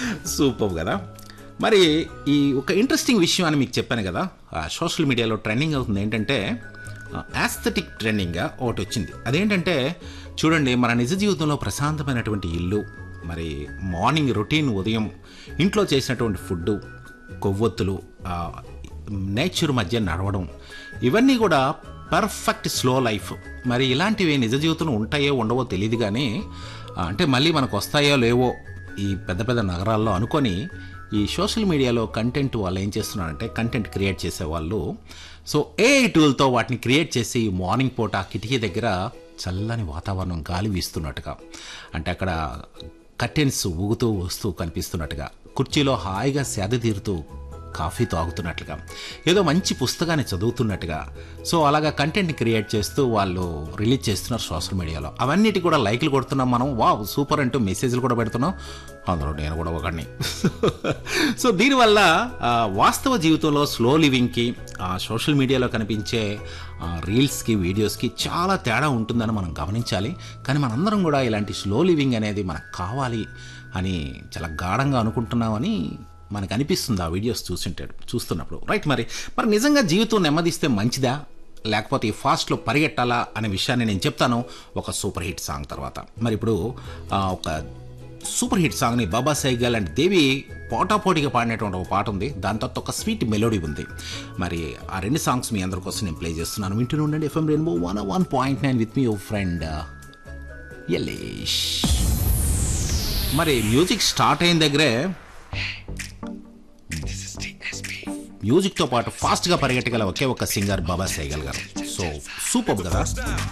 super కదా మరి ఈ ఒక ఇంట్రెస్టింగ్ విషయం అని మీకు చెప్పాను కదా సోషల్ మీడియాలో ట్రెండింగ్ అవుతుంది ఏంటంటే యాస్థెటిక్ ట్రెండింగ్గా ఒకటి వచ్చింది అదేంటంటే చూడండి మన నిజ జీవితంలో ప్రశాంతమైనటువంటి ఇల్లు మరి మార్నింగ్ రొటీన్ ఉదయం ఇంట్లో చేసినటువంటి ఫుడ్డు కొవ్వొత్తులు ఆ, నేచర్ మధ్య నడవడం ఇవన్నీ కూడా పర్ఫెక్ట్ స్లో లైఫ్ మరి ఇలాంటివి నిజ జీవితంలో ఉంటాయో ఉండవో తెలియదు కానీ ఆ, అంటే మళ్ళీ మనకు వస్తాయో లేవో ఈ పెద్ద పెద్ద నగరాల్లో అనుకొని ఈ సోషల్ మీడియాలో కంటెంట్ వాళ్ళు ఏం చేస్తున్నారంటే కంటెంట్ క్రియేట్ చేసే వాళ్ళు సో ఏ టూల్తో వాటిని క్రియేట్ చేసి మార్నింగ్ పూట ఆ కిటికీ దగ్గర చల్లని వాతావరణం గాలి వీస్తున్నట్టుగా అంటే అక్కడ కర్టెన్స్ ఊగుతూ వస్తూ కనిపిస్తున్నట్టుగా కుర్చీలో హాయిగా సేద తీరుతూ కాఫీ తాగుతున్నట్లుగా ఏదో మంచి పుస్తకాన్ని చదువుతున్నట్టుగా సో అలాగా కంటెంట్ని క్రియేట్ చేస్తూ వాళ్ళు రిలీజ్ చేస్తున్నారు సోషల్ మీడియాలో అవన్నిటి కూడా లైక్లు కొడుతున్నాం మనం వావ్ సూపర్ అంటూ మెసేజ్లు కూడా పెడుతున్నాం అందులో నేను కూడా ఒకడిని సో దీనివల్ల ఆ, వాస్తవ జీవితంలో స్లో లివింగ్కి ఆ సోషల్ మీడియాలో కనిపించే ఆ, రీల్స్కి వీడియోస్కి చాలా తేడా ఉంటుందని మనం గమనించాలి కానీ మనందరం కూడా ఇలాంటి స్లో లివింగ్ అనేది మనకు కావాలి అని చాలా గాఢంగా అనుకుంటున్నామని మనకు అనిపిస్తుంది ఆ వీడియోస్ చూసింటాడు చూస్తున్నప్పుడు రైట్ మరి మరి నిజంగా జీవితం నెమ్మదిస్తే మంచిదా లేకపోతే ఈ ఫాస్ట్లో పరిగెట్టాలా అనే విషయాన్ని నేను చెప్తాను ఒక సూపర్ హిట్ సాంగ్ తర్వాత మరి ఇప్పుడు ఆ, ఒక సూపర్ హిట్ సాంగ్ని బాబా సైగల్ అండ్ దేవి పోటాపోటీగా పాడినటువంటి ఒక పాట ఉంది దాని తర్వాత ఒక స్వీట్ మెలోడీ ఉంది మరి ఆ రెండు సాంగ్స్ మీ అందరి కోసం నేను ప్లే చేస్తున్నాను వింటూనే ఉండండి FM Rainbow one one point nine with me your friend Yalesh మరి మ్యూజిక్ స్టార్ట్ అయిన దగ్గరే మ్యూజిక్తో పాటు ఫాస్ట్గా పరిగెట్టగల ఒకే ఒక సింగర్ బాబా సైగల్ గారు సో సూపర్ కదా